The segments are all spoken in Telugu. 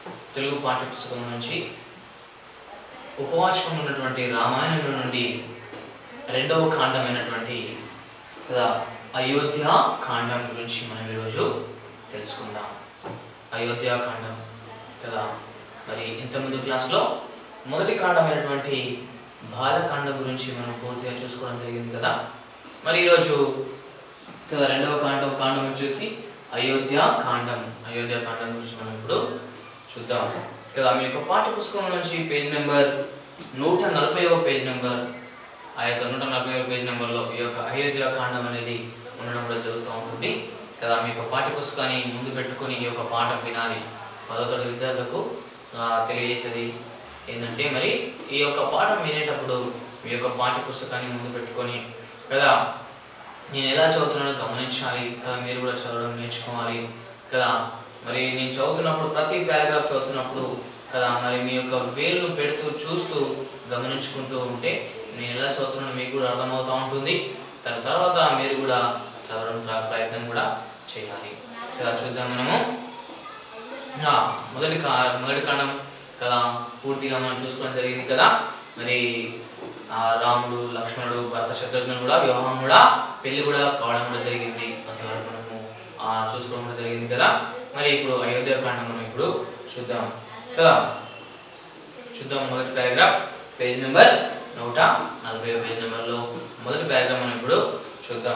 తెలుగు పాఠ్యపుస్తకం నుంచి ఉపవాచకం ఉన్నటువంటి రామాయణం నుండి రెండవ కాండమైనటువంటి కదా అయోధ్య కాండం గురించి మనం ఈరోజు తెలుసుకుందాం అయోధ్య కాండం కదా మరి ఇంతకుముందు క్లాస్లో మొదటి కాండమైనటువంటి బాలకాండం గురించి మనం పూర్తిగా చూసుకోవడం జరిగింది కదా మరి ఈరోజు కదా రెండవ కాండం కాండం వచ్చేసి అయోధ్య కాండం అయోధ్య కాండం గురించి మనం ఇప్పుడు చూద్దాం కదా మీ యొక్క పాఠ్య పుస్తకం నుంచి పేజ్ నెంబర్ నూట నలభైవ పేజ్ నెంబర్ ఆ యొక్క నూట నలభైవ పేజ్ నెంబర్లో ఈ యొక్క అయోధ్య కాండం అనేది ఉండడం కూడా జరుగుతూ ఉంటుంది కదా మీ యొక్క పాఠ్య పుస్తకాన్ని ముందు పెట్టుకొని ఈ యొక్క పాఠం వినాలి పదో తరగతి విద్యార్థులకు ఆ, తెలియజేసేది ఏంటంటే మరి ఈ యొక్క పాఠం వినేటప్పుడు మీ యొక్క పాఠ్య పుస్తకాన్ని ముందు పెట్టుకొని కదా నేను ఎలా చదువుతున్నానో గమనించాలి కదా మీరు కూడా చదవడం నేర్చుకోవాలి కదా మరి నేను చదువుతున్నప్పుడు ప్రతి పారాగ్రాఫ్ చదువుతున్నప్పుడు కదా మరి మీ యొక్క వేలును పెడుతూ చూస్తూ గమనించుకుంటూ ఉంటే నేను ఎలా చదువుతున్నానో మీకు కూడా అర్థమవుతూ ఉంటుంది దాని తర్వాత మీరు కూడా చదవడం ప్ర- ప్రయత్నం కూడా చేయాలి కదా చూద్దాం మనము ఆ, మొదటి కా మొదటి కాండం కదా పూర్తిగా మనం చూసుకోవడం జరిగింది కదా మరి ఆ రాముడు లక్ష్మణుడు భరత శత్రుఘ్నుడు కూడా వివాహం కూడా పెళ్లి కూడా కావడం కూడా జరిగింది అంతవరకు మనము ఆ చూసుకోవడం కూడా జరిగింది కదా మరి ఇప్పుడు అయోధ్య కాండం మనం ఇప్పుడు చూద్దాం కదా చూద్దాం మొదటి పారాగ్రాఫ్ పేజ్ నెంబర్ నూట నలభై పేజ్ నెంబర్లో మొదటి పారాగ్రాఫ్ మనం ఇప్పుడు చూద్దాం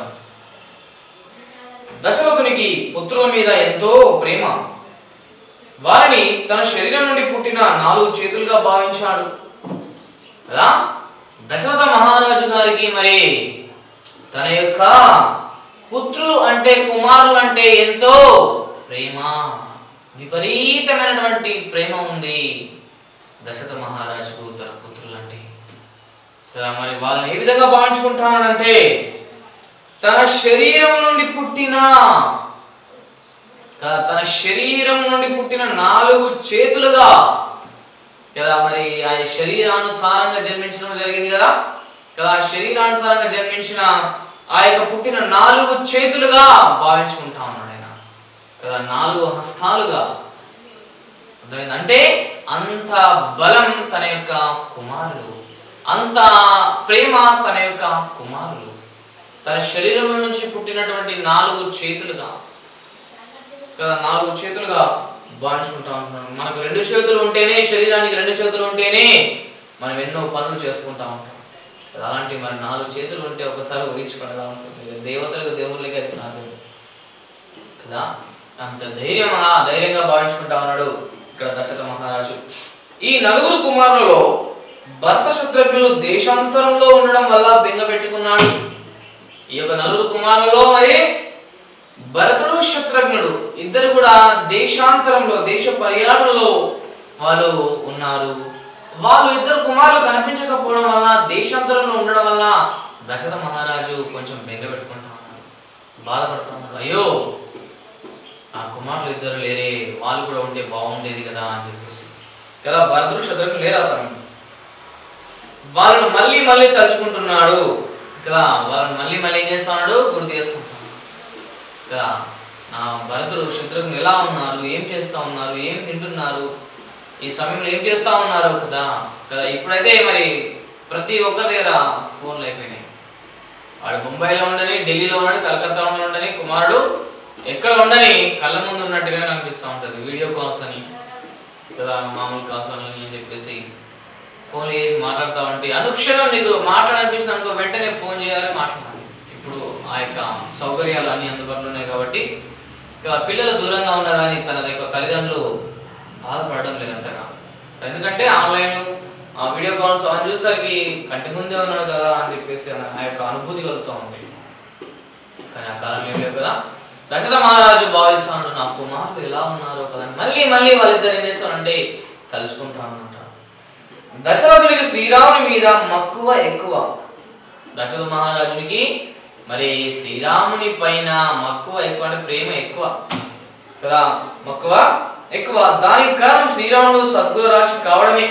దశరథునికి పుత్రుల మీద ఎంతో ప్రేమ వారిని తన శరీరం నుండి పుట్టిన నాలుగు చేతులుగా భావించాడు కదా దశరథ మహారాజు గారికి మరి తన యొక్క పుత్రులు అంటే కుమారులు అంటే ఎంతో ప్రేమ విపరీతమైనటువంటి ప్రేమ ఉంది దశరథ మహారాజుకు తన పుత్రులు అంటే కదా మరి వాళ్ళని ఏ విధంగా భావించుకుంటానంటే తన శరీరం నుండి పుట్టిన కదా తన శరీరం నుండి పుట్టిన నాలుగు చేతులుగా కదా మరి ఆ శరీరానుసారంగా జన్మించడం జరిగింది కదా కదా ఆ శరీరానుసారంగా జన్మించిన ఆ యొక్క పుట్టిన నాలుగు చేతులుగా భావించుకుంటా ఉన్నాడు ఆయన కదా నాలుగు హస్తాలుగా అర్థమైంది అంటే అంత బలం తన యొక్క కుమారులు అంత ప్రేమ తన యొక్క కుమారులు తన శరీరం నుంచి పుట్టినటువంటి నాలుగు చేతులుగా కదా నాలుగు చేతులుగా భావించుకుంటా ఉంటున్నాం మనకు రెండు చేతులు ఉంటేనే శరీరానికి రెండు చేతులు ఉంటేనే మనం ఎన్నో పనులు చేసుకుంటా ఉంటాం కదా అలాంటి మరి నాలుగు చేతులు ఉంటే ఒకసారి ఊహించుకోవడం ఎలా ఉంటుంది దేవతలకు దేవుళ్ళకి అది సాధ్యం కదా అంత ధైర్యంగా ధైర్యంగా భావించుకుంటా ఉన్నాడు ఇక్కడ దశరథ మహారాజు ఈ నలుగురు కుమారులలో భర్త శత్రుఘ్నులు దేశాంతరంలో ఉండడం వల్ల బెంగ పెట్టుకున్నాడు ఈ యొక్క నలుగురు కుమారులలో మరి భరతుడు శత్రుఘ్నుడు ఇద్దరు కూడా దేశాంతరంలో దేశ పర్యాటనలో వాళ్ళు ఉన్నారు వాళ్ళు ఇద్దరు కుమారులు కనిపించకపోవడం వల్ల దేశాంతరంలో ఉండడం వల్ల దశరథ మహారాజు కొంచెం బెంగ పెట్టుకుంటా ఉన్నాడు బాధపడుతూ ఉన్నాడు అయ్యో ఆ కుమారులు ఇద్దరు లేరే వాళ్ళు కూడా ఉంటే బాగుండేది కదా అని చెప్పేసి కదా భరతుడు శత్రుఘ్నుడు లేరు ఆ సమయం వాళ్ళను మళ్ళీ మళ్ళీ తలుచుకుంటున్నాడు కదా వాళ్ళని మళ్ళీ మళ్ళీ ఏం చేస్తున్నాడు గుర్తు చేసుకుంటున్నాడు కదా నా భరతుడు శత్రుఘ్నులు ఎలా ఉన్నారు ఏం చేస్తా ఉన్నారు ఏం తింటున్నారు ఈ సమయంలో ఏం చేస్తా ఉన్నారు కదా కదా ఇప్పుడైతే మరి ప్రతి ఒక్కరి దగ్గర ఫోన్లు అయిపోయినాయి వాడు ముంబైలో ఉండని ఢిల్లీలో ఉండని కలకత్తాలో ఉండని కుమారుడు ఎక్కడ ఉండని కళ్ళ ముందు ఉన్నట్టుగానే కనిపిస్తూ ఉంటుంది వీడియో కాల్స్ అని కదా మామూలు కాల్స్ అని అని చెప్పేసి ఫోన్ చేసి మాట్లాడుతూ ఉంటే అనుక్షణం నీకు మాట్లాడాలనిపిస్తుంది అనుకో వెంటనే ఫోన్ చేయాలి మాట్లాడాలి ఇప్పుడు ఆ యొక్క సౌకర్యాలు అన్ని అందుబాటులో ఉన్నాయి కాబట్టి ఇక పిల్లలు దూరంగా ఉన్నా కానీ తన యొక్క తల్లిదండ్రులు బాధపడడం లేదు అంతగా ఎందుకంటే ఆన్లైన్ ఆ వీడియో కాల్స్ ఆన్ చూసేసరికి కంటి ముందే ఉన్నాడు కదా అని చెప్పేసి ఆ యొక్క అనుభూతి కలుగుతూ ఉంది కానీ ఆ కాలం ఏం లేవు కదా దశరథ మహారాజు భావిస్తాడు నా కుమారులు ఎలా ఉన్నారో కదా మళ్ళీ మళ్ళీ వాళ్ళిద్దరు ఏం చేస్తానంటే తలుచుకుంటా ఉన్నట దశరథుడికి శ్రీరాముని మీద మక్కువ ఎక్కువ దశరథ మహారాజునికి మరి శ్రీరాముని పైన మక్కువ ఎక్కువ అంటే ప్రేమ ఎక్కువ కదా మక్కువ ఎక్కువ దానికి కారణం శ్రీరాముడు సద్గుణ రాశి కావడమే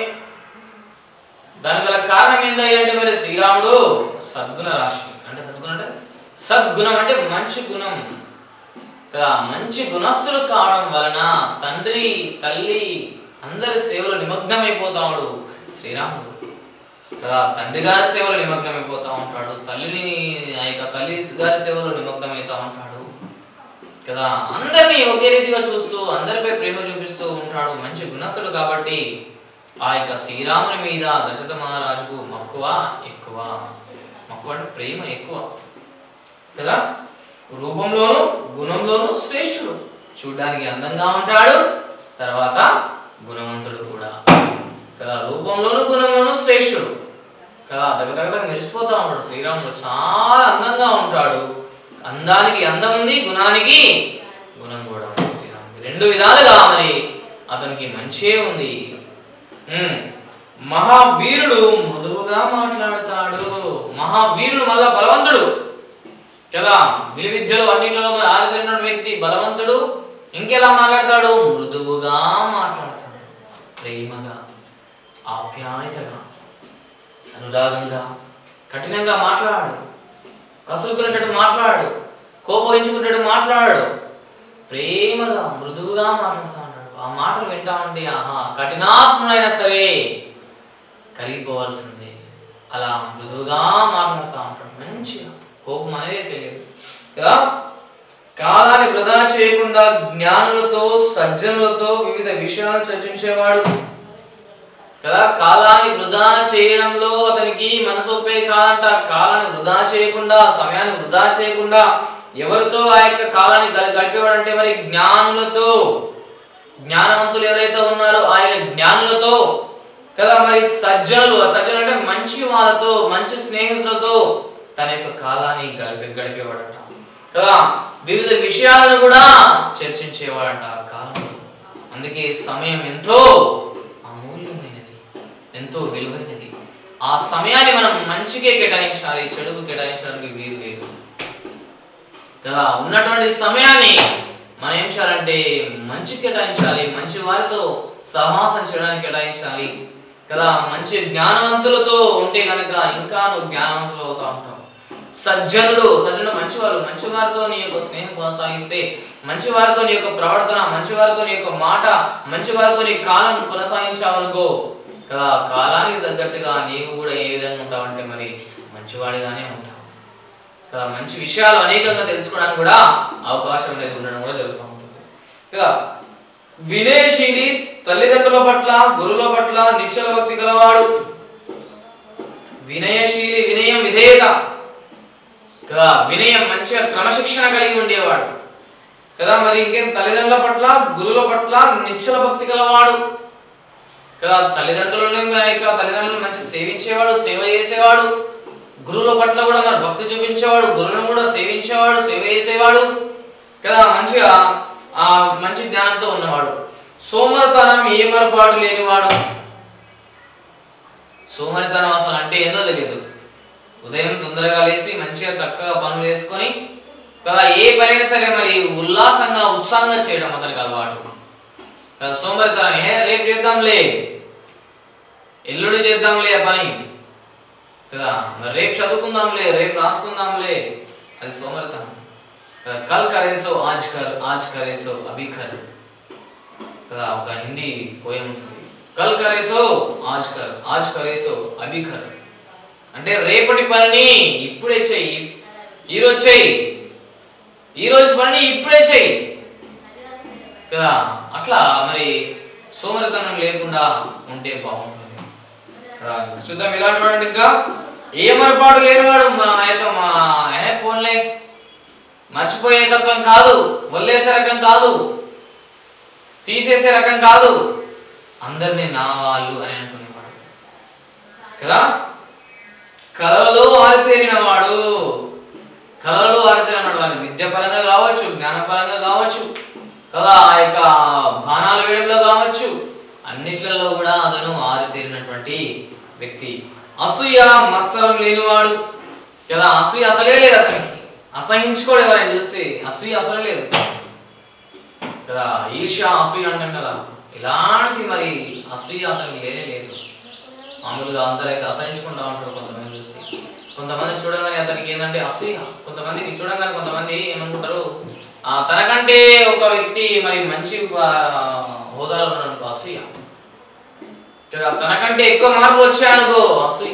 దాని గల కారణం ఏంటంటే అంటే మరి శ్రీరాముడు సద్గుణ రాశి అంటే సద్గుణ అంటే సద్గుణం అంటే మంచి గుణం కదా మంచి గుణస్థులు కావడం వలన తండ్రి తల్లి అందరి సేవలో నిమగ్నమైపోతాడు శ్రీరాముడు కదా తండ్రి గారి సేవలో నిమగ్నమైపోతా ఉంటాడు తల్లిని ఆ యొక్క తల్లి గారి సేవలో నిమగ్నమవుతా ఉంటాడు కదా అందరినీ ఒకే రీతిగా చూస్తూ అందరిపై ప్రేమ చూపిస్తూ ఉంటాడు మంచి గుణస్థుడు కాబట్టి ఆ యొక్క శ్రీరాముని మీద దశరథ మహారాజుకు మక్కువ ఎక్కువ మక్కువ అంటే ప్రేమ ఎక్కువ కదా రూపంలోను గుణంలోను శ్రేష్ఠుడు చూడ్డానికి అందంగా ఉంటాడు తర్వాత గుణవంతుడు కూడా కదా రూపంలోను గుణంలోను శ్రేష్ఠుడు కదా దగ్గర మెరిసిపోతా ఉంటాడు శ్రీరాముడు చాలా అందంగా ఉంటాడు అందానికి అందం ఉంది గుణానికి గుణం కూడా ఉంది శ్రీరాముడికి రెండు విధాలుగా మరి అతనికి మంచే ఉంది ఉమ్. మహావీరుడు మృదువుగా మాట్లాడతాడు మహావీరుడు మళ్ళా బలవంతుడు కదా విలు విద్యలు అన్నింటిలో ఆరితేరిన వ్యక్తి బలవంతుడు ఇంకెలా మాట్లాడతాడు మృదువుగా మాట్లాడతాడు ప్రేమగా ఆప్యాయతగా అనురాగంగా కఠినంగా మాట్లాడు కసురుకునేటట్టు మాట్లాడు కోపగించుకునేటట్టు మాట్లాడు ప్రేమగా మృదువుగా మాట్లాడుతా ఉంటాడు ఆ మాటలు వింటా ఉంటే ఆహా కఠినాత్ముడైనా సరే కరిగిపోవాల్సిందే అలా మృదువుగా మాట్లాడుతూ ఉంటాడు మంచిగా కోపం అనేది తెలియదు కదా కాలాన్ని వృధా చేయకుండా జ్ఞానులతో సజ్జనులతో వివిధ విషయాలను చర్చించేవాడు కదా కాలాన్ని వృధా చేయడంలో అతనికి మనసు ఒప్పే కాదంట కాలాన్ని వృధా చేయకుండా సమయాన్ని వృధా చేయకుండా ఎవరితో ఆ యొక్క కాలాన్ని గ- గడిపేవాడంటే మరి జ్ఞానులతో జ్ఞానవంతులు ఎవరైతే ఉన్నారో ఆ యొక్క జ్ఞానులతో కదా మరి సజ్జనులు ఆ సజ్జనులు అంటే మంచి వాళ్ళతో మంచి స్నేహితులతో తన యొక్క కాలాన్ని గడిపే గడిపేవాడంట కదా వివిధ విషయాలను కూడా చర్చించేవాడంట ఆ కాలంలో అందుకే సమయం ఎంతో అమూల్యమైనది ఎంతో విలువైనది ఆ సమయాన్ని మనం మంచికే కేటాయించాలి చెడుకు కేటాయించడానికి వీలు లేదు కదా ఉన్నటువంటి సమయాన్ని మనం ఏం చేయాలంటే మంచి కేటాయించాలి మంచి వారితో సహవాసం చేయడానికి కేటాయించాలి కదా మంచి జ్ఞానవంతులతో ఉంటే కనుక ఇంకా నువ్వు జ్ఞానవంతులు అవుతా ఉంటావు సజ్జనుడు సజ్జనుడు మంచివారు మంచి వారితో నీ యొక్క స్నేహం కొనసాగిస్తే మంచి వారితో నీ యొక్క ప్రవర్తన మంచి వారితో నీ యొక్క మాట మంచి వారితో నీ కాలం కొనసాగించావనుకో కదా కాలానికి తగ్గట్టుగా నీవు కూడా ఏ విధంగా ఉంటావంటే మరి మంచివాడిగానే ఉంటావు కదా మంచి విషయాలు అనేకంగా తెలుసుకోవడానికి కూడా అవకాశం అనేది ఉండడం కూడా జరుగుతూ ఉంటుంది కదా వినయశీలి తల్లిదండ్రుల పట్ల గురువుల పట్ల నిశ్చల భక్తి గలవాడు వినయశీలి వినయం విధేయత కదా వినయం మంచిగా క్రమశిక్షణ కలిగి ఉండేవాడు కదా మరి ఇంకేం తల్లిదండ్రుల పట్ల గురువుల పట్ల నిశ్చల భక్తి గలవాడు కదా తల్లిదండ్రులను యొక్క తల్లిదండ్రులను మంచి సేవించేవాడు సేవ చేసేవాడు గురువుల పట్ల కూడా మరి భక్తి చూపించేవాడు గురువులను కూడా సేవించేవాడు సేవ చేసేవాడు కదా మంచిగా ఆ మంచి జ్ఞానంతో ఉన్నవాడు సోమరతనం ఏ మరపాటు లేనివాడు సోమరితనం అసలు అంటే ఏందో తెలియదు ఉదయం తొందరగా లేచి మంచిగా చక్కగా పనులు చేసుకొని కదా ఏ పనైనా సరే మరి ఉల్లాసంగా ఉత్సాహంగా చేయడం అతనికి అలవాటు కదా సోమరితనం ఏ రేపు చేద్దాంలే ఎల్లుండి చేద్దాంలే ఆ పని కదా మరి రేపు చదువుకుందాంలే రేపు రాసుకుందాంలే అది సోమరితనం కదా కల్ కరేసో ఆజ్ కర్ ఆజ్ కరేసో అభి కర్ కదా ఒక హిందీ పోయం ఉంటుంది కల్ కరేసో ఆజ్ కర్ ఆజ్ కరేసో అభి కర్ అంటే రేపటి పనిని ఇప్పుడే చెయ్యి ఈరోజు చెయ్యి ఈ రోజు పనిని ఇప్పుడే చెయ్యి కదా అట్లా మరి సోమరితనం లేకుండా ఉంటే బాగుంటుంది కదా చూద్దాం ఇలాంటి వాడు ఇంకా ఏ మరపాటు లేనివాడు మా యొక్క మా ఏ పోన్లే మర్చిపోయే తత్వం కాదు వదిలేసే రకం కాదు తీసేసే రకం కాదు అందరినీ నా వాళ్ళు అని అనుకునేవాడు కదా కళలో ఆరితేరిన వాడు కళలో ఆరితేరిన వాడు విద్యాపరంగా కావచ్చు జ్ఞానపరంగా కావచ్చు కదా ఆ యొక్క బాణాలు వేయడంలో కావచ్చు అన్నిట్లలో కూడా అతను ఆరితేరినటువంటి వ్యక్తి అసూయ మత్సరం లేనివాడు కదా అసూయ అసలే లేదు అతనికి అసహించుకోడు ఎవరైనా చూస్తే అసూయ అసలే లేదు కదా ఈర్ష్య అసూయ అంటాం కదా ఇలాంటి మరి అసూయ అతనికి లేనే లేదు మామూలుగా అందరైతే అసహించుకుంటా ఉంటారు కొంతమంది చూస్తే కొంతమంది చూడగానే అతనికి ఏంటంటే అసూయ కొంతమందికి చూడగానే కొంతమంది ఏమనుకుంటారు ఆ తనకంటే ఒక వ్యక్తి మరి మంచి ఆ, హోదాలో ఉన్నాడు అసూయ కదా తనకంటే ఎక్కువ మార్కులు వచ్చాయనుకో అసూయ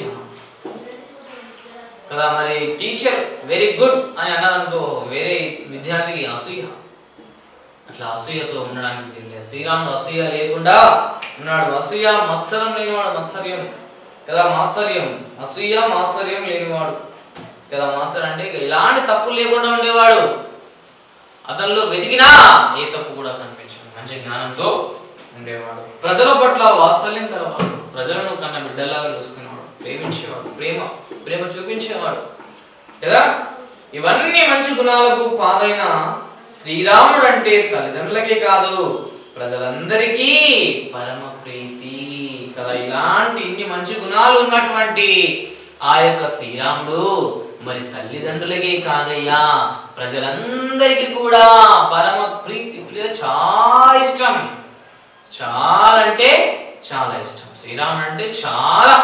కదా మరి టీచర్ వెరీ గుడ్ అని అన్నదనుకో వేరే విద్యార్థికి అసూయ అట్లా అసూయతో ఉండడానికి వీలు లేదు శ్రీరాముడు అసూయ లేకుండా ఉన్నాడు అసూయ మత్సరం లేనివాడు మత్సర్యం కదా మాత్సర్యం అసూయ మాత్సర్యం లేనివాడు కదా మాత్సరం అంటే ఇక ఎలాంటి తప్పులు లేకుండా ఉండేవాడు అతనిలో వెతికినా ఏ తప్పు కూడా కనిపించదు మంచి జ్ఞానంతో ఉండేవాడు ప్రజల పట్ల వాత్సల్యం కలవాడు ప్రజలను కన్న బిడ్డలాగా చూసుకునేవాడు ప్రేమించేవాడు ప్రేమ ప్రేమ చూపించేవాడు కదా ఇవన్నీ మంచి గుణాలకు పాదైన శ్రీరాముడు అంటే తల్లిదండ్రులకే కాదు ప్రజలందరికీ పరమ ప్రీతి కదా ఇలాంటి ఇన్ని మంచి గుణాలు ఉన్నటువంటి ఆ యొక్క శ్రీరాముడు మరి తల్లిదండ్రులకే కాదయ్యా ప్రజలందరికీ కూడా పరమ ప్రీతి లేదా చాలా ఇష్టం చాలా అంటే చాలా ఇష్టం శ్రీరాముడు అంటే చాలా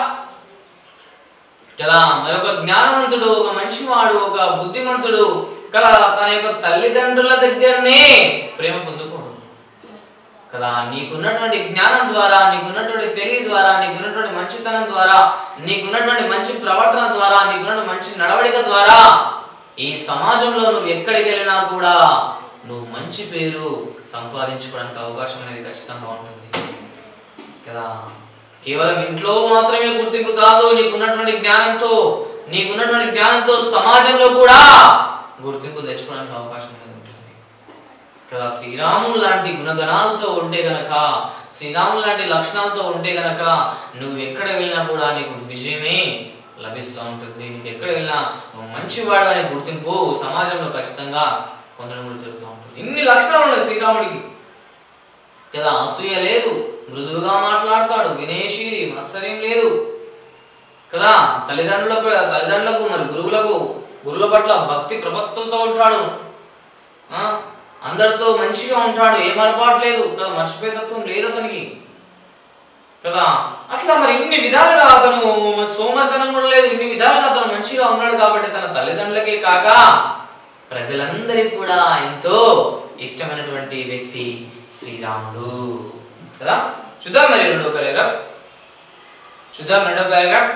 కదా మరి ఒక జ్ఞానవంతుడు ఒక మంచివాడు ఒక బుద్ధిమంతుడు కదా తన యొక్క తల్లిదండ్రుల దగ్గరనే ప్రేమ పొందుకోడు కదా నీకున్నటువంటి జ్ఞానం ద్వారా నీకున్నటువంటి తెలివి ద్వారా నీకున్నటువంటి మంచితనం ద్వారా నీకున్నటువంటి మంచి ప్రవర్తన ద్వారా నీకున్నటువంటి మంచి నడవడిక ద్వారా ఈ సమాజంలో నువ్వు ఎక్కడికి వెళ్ళినా కూడా నువ్వు మంచి పేరు సంపాదించుకోవడానికి అవకాశం అనేది ఖచ్చితంగా ఉంటుంది కదా కేవలం ఇంట్లో మాత్రమే గుర్తింపు కాదు నీకున్నటువంటి జ్ఞానంతో నీకున్నటువంటి జ్ఞానంతో సమాజంలో కూడా గుర్తింపు తెచ్చుకోవడానికి అవకాశం అనేది ఉంటుంది కదా శ్రీరాముడు లాంటి గుణగణాలతో ఉంటే గనక శ్రీరాముడు లాంటి లక్షణాలతో ఉంటే గనక నువ్వు ఎక్కడ వెళ్ళినా కూడా నీకు విజయమే లభిస్తూ ఉంటుంది నీకు ఎక్కడ వెళ్ళినా నువ్వు మంచివాడు అనే గుర్తింపు సమాజంలో ఖచ్చితంగా పొందడం కూడా జరుగుతూ ఉంటుంది ఇన్ని లక్షణాలు ఉన్నాయి శ్రీరాముడికి కదా అసూయ లేదు మృదువుగా మాట్లాడతాడు వినేశీలి మత్సర్యం లేదు కదా తల్లిదండ్రుల తల్లిదండ్రులకు మరి గురువులకు గురువుల పట్ల భక్తి ప్రపత్తులతో ఉంటాడు ఆ అందరితో మంచిగా ఉంటాడు ఏ మరపాటు లేదు కదా మర్చిపోయే తత్వం లేదు అతనికి కదా అట్లా మరి ఇన్ని విధాలుగా అతను మరి సోమర్తనం కూడా లేదు ఇన్ని విధాలుగా అతను మంచిగా ఉన్నాడు కాబట్టి తన తల్లిదండ్రులకే కాక ప్రజలందరికీ కూడా ఎంతో ఇష్టమైనటువంటి వ్యక్తి శ్రీరాముడు కదా చూద్దాం మరి రెండో పారాగ్రాఫ్ చూద్దాం రెండో పారాగ్రాఫ్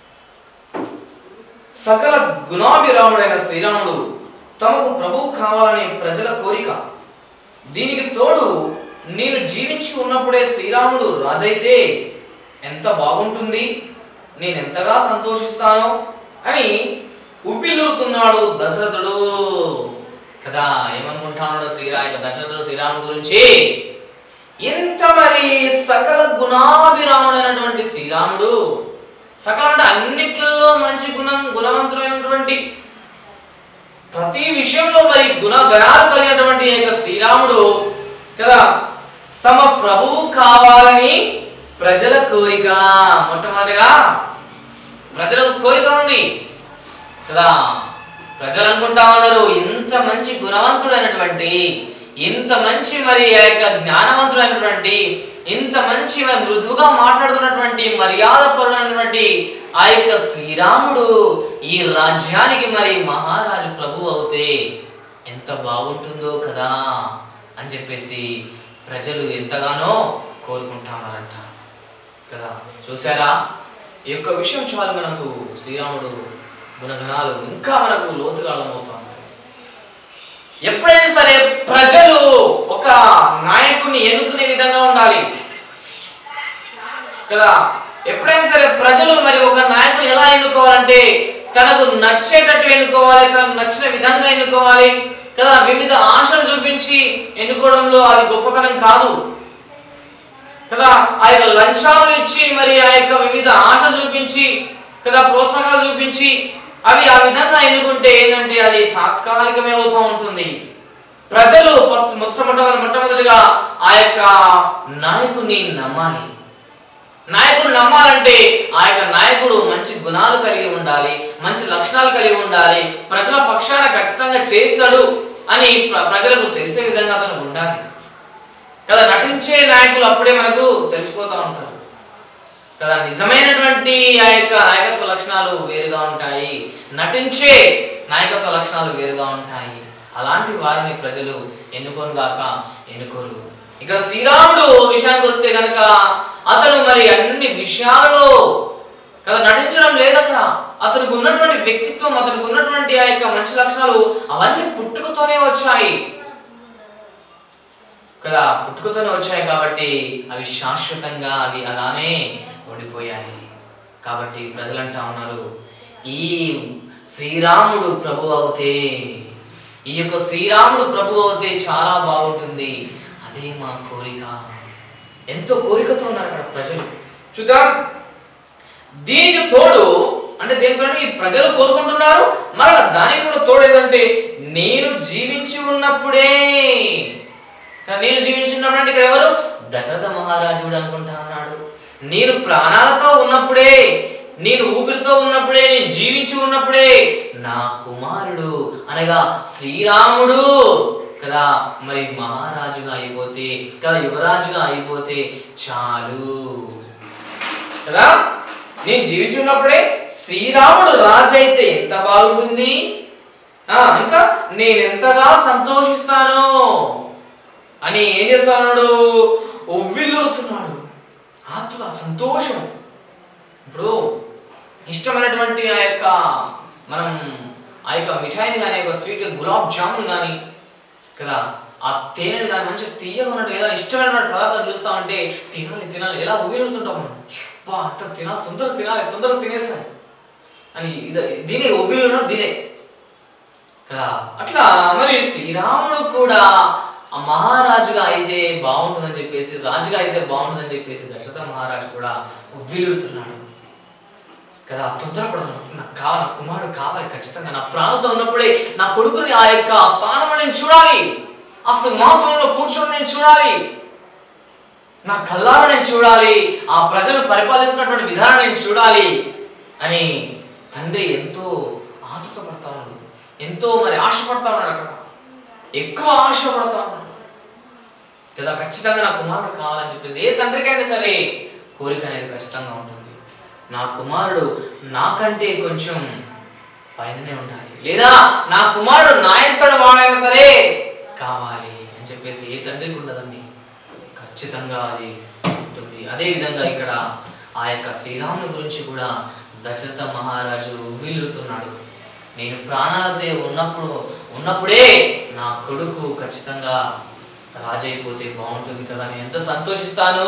సకల గుణాభిరాముడైన శ్రీరాముడు తమకు ప్రభువు కావాలనే ప్రజల కోరిక దీనికి తోడు నేను జీవించి ఉన్నప్పుడే శ్రీరాముడు రాజైతే ఎంత బాగుంటుంది నేను ఎంతగా సంతోషిస్తానో అని ఉప్పిల్లుతున్నాడు దశరథుడు కదా ఏమనుకుంటాడు శ్రీరా ఇక దశరథుడు శ్రీరాముడు గురించి ఇంత మరి సకల గుణాభిరాముడైనటువంటి శ్రీరాముడు సకల అంటే అన్నిట్లలో మంచి గుణం గుణవంతుడైనటువంటి ప్రతి విషయంలో మరి గుణ గణాలు కలిగినటువంటి ఈ యొక్క శ్రీరాముడు కదా తమ ప్రభువు కావాలని ప్రజల కోరిక మొట్టమొదటిగా ప్రజలకు కోరిక ఉంది కదా ప్రజలు అనుకుంటా ఉన్నారు ఇంత మంచి గుణవంతుడైనటువంటి ఇంత మంచి మరి ఆ యొక్క జ్ఞానవంతుడైనటువంటి ఇంత మంచి మరి మృదువుగా మాట్లాడుతున్నటువంటి మర్యాద పరుడైనటువంటి ఆ యొక్క శ్రీరాముడు ఈ రాజ్యానికి మరి మహారాజు ప్రభు అవుతే ఎంత బాగుంటుందో కదా అని చెప్పేసి ప్రజలు ఎంతగానో కోరుకుంటా ఉన్నారంట కదా చూసారా ఈ యొక్క విషయం చాలు మనకు శ్రీరాముడు గుణగణాలు ఇంకా మనకు లోతుగా అర్థమవుతా ఉంటాయి ఎప్పుడైనా సరే ప్రజలు ఒక నాయకుడిని ఎన్నుకునే విధంగా ఉండాలి కదా ఎప్పుడైనా సరే ప్రజలు మరి ఒక నాయకుని ఎలా ఎన్నుకోవాలంటే తనకు నచ్చేటట్టు ఎన్నుకోవాలి తనకు నచ్చిన విధంగా ఎన్నుకోవాలి కదా వివిధ ఆశలు చూపించి ఎన్నుకోవడంలో అది గొప్పతనం కాదు కదా ఆ యొక్క లంచాలు ఇచ్చి మరి ఆ యొక్క వివిధ ఆశలు చూపించి కదా ప్రోత్సాహాలు చూపించి అవి ఆ విధంగా ఎన్నుకుంటే ఏంటంటే అది తాత్కాలికమే అవుతూ ఉంటుంది ప్రజలు ఫస్ట్ మొట్టమొదటి మొట్టమొదటిగా ఆ యొక్క నాయకుడిని నమ్మాలి నాయకుడు నమ్మాలంటే ఆ యొక్క నాయకుడు మంచి గుణాలు కలిగి ఉండాలి మంచి లక్షణాలు కలిగి ఉండాలి ప్రజల పక్షాన ఖచ్చితంగా చేస్తాడు అని ప్ర- ప్రజలకు తెలిసే విధంగా అతను ఉండాలి కదా నటించే నాయకులు అప్పుడే మనకు తెలిసిపోతూ ఉంటారు కదా నిజమైనటువంటి ఆ యొక్క నాయకత్వ లక్షణాలు వేరుగా ఉంటాయి నటించే నాయకత్వ లక్షణాలు వేరుగా ఉంటాయి అలాంటి వారిని ప్రజలు ఎన్నుకోను గాక ఎన్నుకోరు ఇక్కడ శ్రీరాముడు విషయానికి వస్తే కనుక అతను మరి అన్ని విషయాలలో కదా నటించడం లేదు అక్కడ అతనికి ఉన్నటువంటి వ్యక్తిత్వం అతనికి ఉన్నటువంటి ఆ యొక్క మంచి లక్షణాలు అవన్నీ పుట్టుకతోనే వచ్చాయి కదా పుట్టుకతోనే వచ్చాయి కాబట్టి అవి శాశ్వతంగా అవి అలానే ఉండిపోయాయి కాబట్టి ప్రజలంటా ఉన్నారు ఈ శ్రీరాముడు ప్రభు అవుతే ఈ యొక్క శ్రీరాముడు ప్రభు అవుతే చాలా బాగుంటుంది అదే మా కోరిక ఎంతో కోరికతో ఉన్నారు అక్కడ ప్రజలు చూద్దాం దీనికి తోడు అంటే దీనితో ఈ ప్రజలు కోరుకుంటున్నారు మరలా దానికి కూడా తోడు ఏదంటే నేను జీవించి ఉన్నప్పుడే కానీ నేను జీవించి ఉన్నప్పుడు అంటే ఇక్కడ ఎవరు దశరథ మహారాజు కూడా అనుకుంటా ఉన్నాడు నేను ప్రాణాలతో ఉన్నప్పుడే నేను ఊపిరితో ఉన్నప్పుడే నేను జీవించి ఉన్నప్పుడే నా కుమారుడు అనగా శ్రీరాముడు కదా మరి మహారాజుగా అయిపోతే కదా యువరాజుగా అయిపోతే చాలు కదా నేను జీవించి ఉన్నప్పుడే శ్రీరాముడు రాజు అయితే ఎంత బాగుంటుంది ఆ ఇంకా నేను ఎంతగా సంతోషిస్తాను అని ఏం చేస్తున్నాడు ఉవ్విల్లుతున్నాడు ఆత్మ సంతోషం ఇప్పుడు ఇష్టమైనటువంటి ఆ యొక్క మనం ఆ యొక్క మిఠాయిని కానీ ఆ యొక్క స్వీట్ గులాబ్ జామున్ కానీ కదా ఆ తేనెని కానీ మంచిగా తీయగా ఉన్నట్టు ఏదైనా ఇష్టమైనటువంటి పదార్థాలు చూస్తా ఉంటే తినాలి తినాలి ఎలా ఉవ్విలుతుంటాం మనం బా అంత తినాలి తొందరగా తినాలి తొందరగా తినేసాలి అని ఇది దీనే ఉవ్విలు దీనే కదా అట్లా మరి శ్రీరాముడు కూడా ఆ మహారాజుగా అయితే బాగుంటుందని చెప్పేసి రాజుగా అయితే బాగుంటుందని చెప్పేసి దశరథ మహారాజు కూడా ఉవ్విలుతున్నాడు కదా తొందరపడుతున్నాడు నాకు కావాలి నా కుమారుడు కావాలి ఖచ్చితంగా నా ప్రాణంతో ఉన్నప్పుడే నా కొడుకుని ఆ యొక్క స్థానంలో నేను చూడాలి ఆ సింహాసనంలో కూర్చొని నేను చూడాలి నా కళ్ళారా నేను చూడాలి ఆ ప్రజలు పరిపాలిస్తున్నటువంటి విధానం నేను చూడాలి అని తండ్రి ఎంతో ఆతృత పడతా ఉన్నాడు ఎంతో మరి ఆశపడతా ఉన్నాడు అక్కడ ఎక్కువ ఆశపడతా ఉన్నాడు కదా ఖచ్చితంగా నా కుమారుడు కావాలని చెప్పేసి ఏ తండ్రికైనా సరే కోరిక అనేది ఖచ్చితంగా ఉంటుంది నా కుమారుడు నాకంటే కొంచెం పైననే ఉండాలి లేదా నా కుమారుడు నా ఎంతటి వాడైనా సరే కావాలి అని చెప్పేసి ఏ తండ్రికి ఉండదండి ఖచ్చితంగా అది ఉంటుంది అదే విధంగా ఇక్కడ ఆ యొక్క శ్రీరాముని గురించి కూడా దశరథ మహారాజు వీలుతున్నాడు నేను ప్రాణాలతో ఉన్నప్పుడు ఉన్నప్పుడే నా కొడుకు ఖచ్చితంగా రాజైపోతే బాగుంటుంది కదా నేను ఎంత సంతోషిస్తాను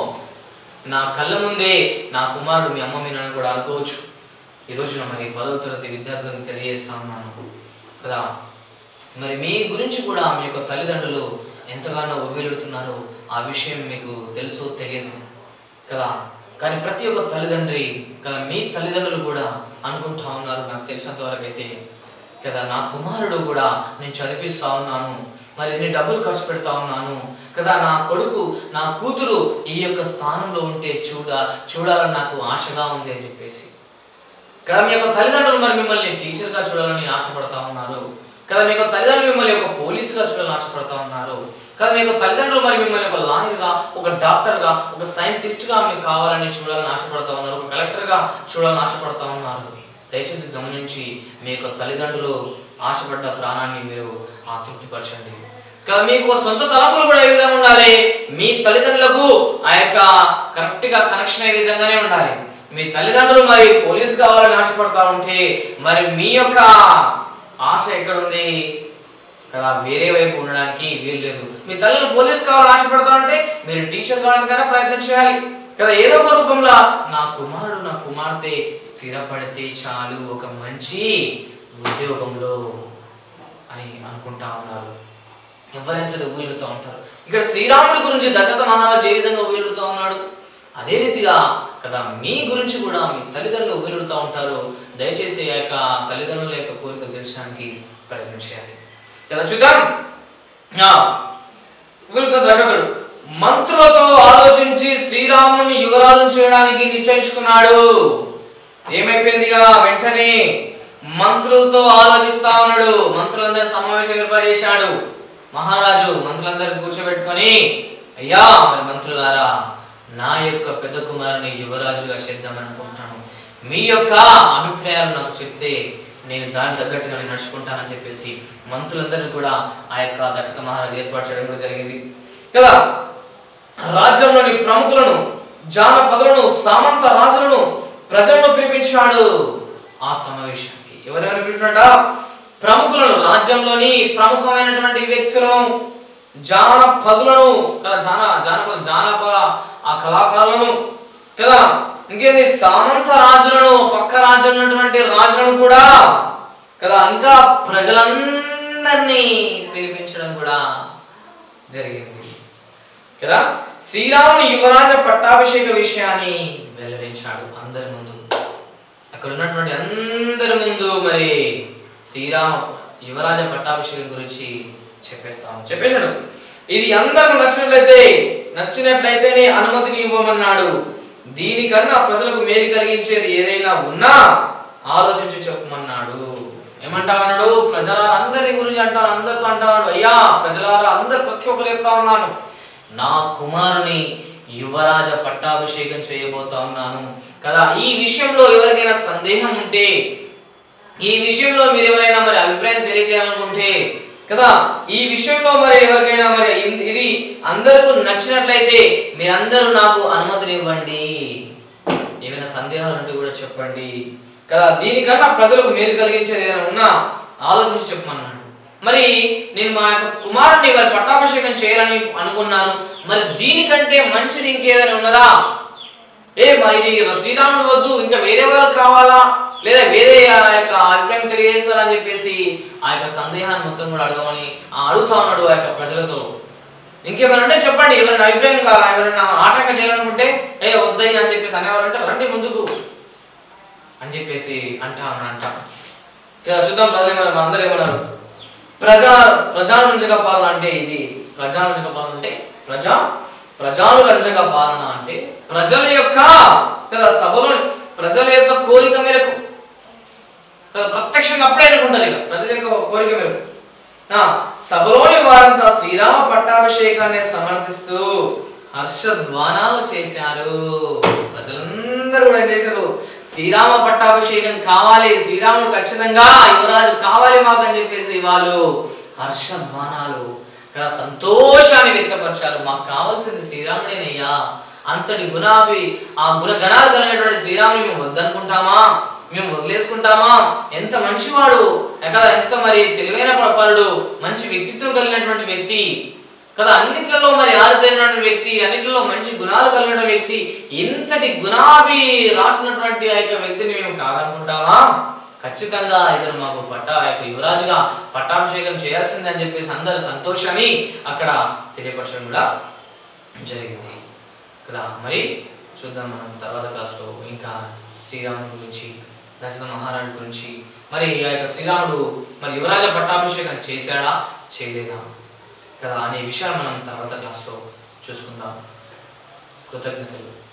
నా కళ్ళ ముందే నా కుమారుడు మీ అమ్మ మీ నాన్న కూడా అనుకోవచ్చు ఈ రోజున మరి పదవ తరగతి విద్యార్థులకు తెలియజేస్తా ఉన్నాను కదా మరి మీ గురించి కూడా మీ యొక్క తల్లిదండ్రులు ఎంతగానో ఉవ్విలుడుతున్నారో ఆ విషయం మీకు తెలుసో తెలియదు కదా కానీ ప్రతి ఒక్క తల్లిదండ్రి కదా మీ తల్లిదండ్రులు కూడా అనుకుంటా ఉన్నారు నాకు తెలిసినంత వరకు అయితే కదా నా కుమారుడు కూడా నేను చదివిస్తా ఉన్నాను మరి ఎన్ని డబ్బులు ఖర్చు పెడతా ఉన్నాను కదా నా కొడుకు నా కూతురు ఈ యొక్క స్థానంలో ఉంటే చూడ చూడాలని నాకు ఆశగా ఉంది అని చెప్పేసి కదా మీ యొక్క తల్లిదండ్రులు మరి మిమ్మల్ని టీచర్గా చూడాలని ఆశపడతా ఉన్నారు కదా మీ యొక్క తల్లిదండ్రులు మిమ్మల్ని ఒక పోలీసుగా చూడాలని ఆశపడతా ఉన్నారు కదా మీ యొక్క తల్లిదండ్రులు మరి మిమ్మల్ని ఒక లాయర్గా ఒక డాక్టర్గా ఒక సైంటిస్ట్గా మీకు కావాలని చూడాలని ఆశపడతా ఉన్నారు ఒక కలెక్టర్గా చూడాలని ఆశపడతా ఉన్నారు దయచేసి గమనించి మీ యొక్క తల్లిదండ్రులు ఆశపడ్డ ప్రాణాన్ని మీరు ఆ తృప్తిపరచండి కదా మీకు ఒక సొంత తలంపులు కూడా ఏ విధంగా ఉండాలి మీ తల్లిదండ్రులకు ఆ యొక్క కరెక్ట్ గా కనెక్షన్ అయ్యే విధంగానే ఉండాలి మీ తల్లిదండ్రులు మరి పోలీస్ కావాలని ఆశపడతా ఉంటే మరి మీ యొక్క ఆశ ఎక్కడ ఉంది కదా వేరే వైపు ఉండడానికి వీలు లేదు మీ తల్లిని పోలీస్ కావాలని ఆశపడతా ఉంటే మీరు టీచర్ కావడానికైనా ప్రయత్నం చేయాలి కదా ఏదో ఒక రూపంలో నా కుమారుడు నా కుమార్తె స్థిరపడితే చాలు ఒక మంచి ఉద్యోగంలో అని అనుకుంటా ఉన్నారు ఎవరైనా సరే ఊలుతూ ఉంటారు ఇక్కడ శ్రీరాముడి గురించి దశరథ మహారాజు ఏ విధంగా ఊలుతూ ఉన్నాడు అదే రీతిగా కదా మీ గురించి కూడా మీ తల్లిదండ్రులు ఊలుతూ ఉంటారు దయచేసి ఆ యొక్క తల్లిదండ్రుల యొక్క కోరికలు తెలుసడానికి ప్రయత్నం చేయాలి చాలా చూద్దాం ఆ, ఊలుతో దశరథుడు మంత్రులతో ఆలోచించి శ్రీరాముని యువరాజు చేయడానికి నిశ్చయించుకున్నాడు ఏమైపోయింది కదా వెంటనే మంత్రులతో ఆలోచిస్తా ఉన్నాడు మంత్రులందరూ సమావేశం ఏర్పాటు చేశాడు మహారాజు మంత్రులందరిని కూర్చోబెట్టుకొని అయ్యా మరి మంత్రులారా నా యొక్క పెద్ద కుమారుని యువరాజుగా చేద్దామని అనుకుంటున్నాను మీ యొక్క అభిప్రాయాలు నాకు చెప్తే నేను దాని తగ్గట్టుగా నేను నడుచుకుంటానని చెప్పేసి మంత్రులందరినీ కూడా ఆ యొక్క దశరథ మహారాజు ఏర్పాటు చేయడం కూడా జరిగింది కదా రాజ్యంలోని ప్రముఖులను జానపదులను సామంత రాజులను ప్రజలను పిలిపించాడు ఆ సమావేశానికి ఎవరెవరు పిలిపించాడ ప్రముఖులను రాజ్యంలోని ప్రముఖమైనటువంటి వ్యక్తులను జానపదులను కదా జాన జానపద జానపద ఆ కళాకారులను కదా ఇంకేంది సామంత రాజులను పక్క రాజ్యం ఉన్నటువంటి రాజులను కూడా కదా ఇంకా ప్రజలందరినీ పిలిపించడం కూడా జరిగింది కదా శ్రీరాముని యువరాజ పట్టాభిషేక విషయాన్ని వెల్లడించాడు అందరి ముందు అక్కడ ఉన్నటువంటి అందరి ముందు మరి శ్రీరామ యువరాజ పట్టాభిషేకం గురించి చెప్పేస్తాం చెప్పేశాడు ఇది అందరికి నచ్చినట్లయితే నచ్చినట్లయితేనే అనుమతిని ఇవ్వమన్నాడు దీనికన్నా ప్రజలకు మేలు కలిగించేది ఏదైనా ఉన్నా ఆలోచించి చెప్పమన్నాడు ఏమంటామన్నాడు ప్రజలారా అందరి గురించి అంటాను అందరితో అంటాడు అయ్యా ప్రజలారా అందరు ప్రతి ఒక్కరు చెప్తా ఉన్నాను నా కుమారుని యువరాజ పట్టాభిషేకం చేయబోతా ఉన్నాను కదా ఈ విషయంలో ఎవరికైనా సందేహం ఉంటే ఈ విషయంలో మీరు ఎవరైనా మరి అభిప్రాయం తెలియజేయాలనుకుంటే కదా ఈ విషయంలో మరి ఎవరికైనా మరి ఇన్- ఇది అందరికీ నచ్చినట్లయితే మీరందరూ నాకు అనుమతిని ఇవ్వండి ఏమైనా సందేహాలు ఉంటే కూడా చెప్పండి కదా దీనికన్నా ప్రజలకు మేలు కలిగించేది ఏదైనా ఉన్నా ఆలోచించి చెప్పమన్నాడు మరి నేను మా యొక్క కుమారుని వారి పట్టాభిషేకం చేయాలని అనుకున్నాను మరి దీనికంటే మంచిది ఇంకేదైనా ఉన్నదా ఏ మరి శ్రీరాముడు వద్దు ఇంకా వేరే వారు కావాలా లేదా వేరే ఆ యొక్క అభిప్రాయం తెలియజేస్తారని చెప్పేసి ఆ యొక్క సందేహాన్ని మొత్తం కూడా అడగమని ఆ అడుగుతా ఉన్నాడు ఆ యొక్క ప్రజలతో ఇంకేమైనా ఉంటే చెప్పండి ఎవరైనా అభిప్రాయం కావాలా ఎవరైనా ఆటంకం చేయాలనుకుంటే ఏ వద్దయ్య అని చెప్పేసి అనేవాళ్ళు అంటే రండి ముందుకు అని చెప్పేసి అంటా అని అంటా ఇక చూద్దాం ప్రజలు ఏమన్నారు అందరూ ఏమన్నారు ప్రజా ప్రజానురంజక పాలన అంటే ఇది ప్రజానురంజక పాలన అంటే ప్రజా ప్రజానురంజక పాలన అంటే ప్రజల యొక్క కదా సభలో ప్రజల యొక్క కోరిక మేరకు కదా ప్రత్యక్షంగా అప్పుడే అనుకుంటారు ఇక ప్రజల యొక్క కోరిక మేరకు ఆ, సభలోని వారంతా శ్రీరామ పట్టాభిషేకాన్ని సమర్థిస్తూ హర్షధ్వానాలు చేశారు ప్రజలందరూ కూడా ఏం చేశారు శ్రీరామ పట్టాభిషేకం కావాలి శ్రీరాముడు ఖచ్చితంగా యువరాజు కావాలి మాకు అని చెప్పేసి వాళ్ళు హర్షధ్వానాలు కదా సంతోషాన్ని వ్యక్తపరిచారు మాకు కావాల్సింది శ్రీరాముడేనయ్యా అంతటి గుణాభి ఆ గుణగణాలు కలిగినటువంటి శ్రీరాముని మేము వద్దనుకుంటామా మేము వదిలేసుకుంటామా ఎంత మంచివాడు ఎక్కడ ఎంత మరి తెలివైన పరుడు మంచి వ్యక్తిత్వం కలిగినటువంటి వ్యక్తి కదా అన్నిట్లలో మరి ఆరితేరినటువంటి వ్యక్తి అన్నిట్లలో మంచి గుణాలు కలిగిన వ్యక్తి ఇంతటి గుణాభి రాసినటువంటి ఆ యొక్క వ్యక్తిని మేము కాదనుకుంటామా ఖచ్చితంగా ఇతను మాకు పట్టా ఆ యొక్క యువరాజుగా పట్టాభిషేకం చేయాల్సిందే అని చెప్పేసి అందరు సంతోషాన్ని అక్కడ తెలియపరచడం కూడా జరిగింది కదా మరి చూద్దాం మనం తర్వాత క్లాస్లో ఇంకా శ్రీరాముడి గురించి దశరథ మహారాజు గురించి మరి ఆ యొక్క శ్రీరాముడు మరి యువరాజ పట్టాభిషేకం చేశాడా చేయలేదా కదా అనే విషయాలు మనం తర్వాత క్లాస్లో చూసుకుందాం కృతజ్ఞతలు